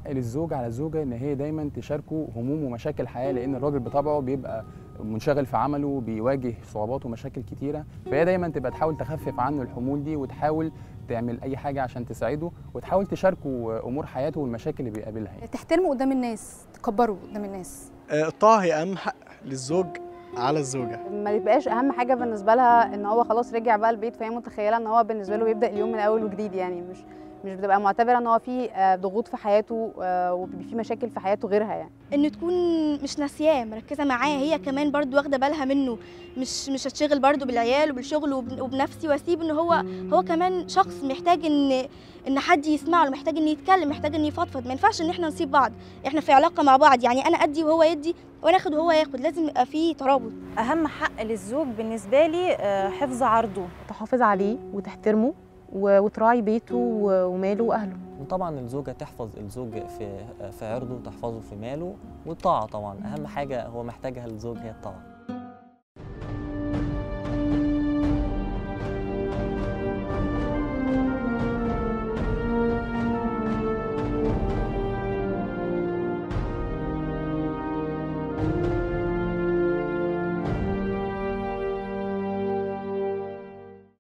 حق للزوج على الزوجه ان هي دايما تشاركه هموم ومشاكل الحياه لان الراجل بطبعه بيبقى منشغل في عمله بيواجه صعوبات ومشاكل كتيره فهي دايما تبقى تحاول تخفف عنه الحمول دي وتحاول تعمل اي حاجه عشان تساعده وتحاول تشاركه امور حياته والمشاكل اللي بيقابلها يعني. تحترمه قدام الناس تكبره قدام الناس آه، الطاعة هي أهم حق للزوج على الزوجة ما يبقاش اهم حاجه بالنسبه لها ان هو خلاص رجع بقى البيت فهي متخيله ان هو بالنسبه له بيبدا اليوم من اول وجديد يعني مش مش بتبقى معتبره ان هو في آه، ضغوط في حياته آه، وفي مشاكل في حياته غيرها يعني ان تكون مش ناسياه مركزه معاه هي كمان برضو واخده بالها منه مش مش هتشغل برضو بالعيال وبالشغل وب- وبنفسي واسيب ان هو هو كمان شخص محتاج ان ان حد يسمع له محتاج ان يتكلم محتاج ان يفضفض ما ينفعش ان احنا نسيب بعض احنا في علاقه مع بعض يعني انا ادي وهو يدي وانا اخد وهو ياخد لازم يبقى في ترابط اهم حق للزوج بالنسبه لي آه، حفظ عرضه تحافظ عليه وتحترمه و- وتراعي بيته و- وماله واهله وطبعا الزوجة تحفظ الزوج في في عرضه تحفظه في ماله والطاعة طبعا أهم حاجة هو محتاجها الزوج هي الطاعة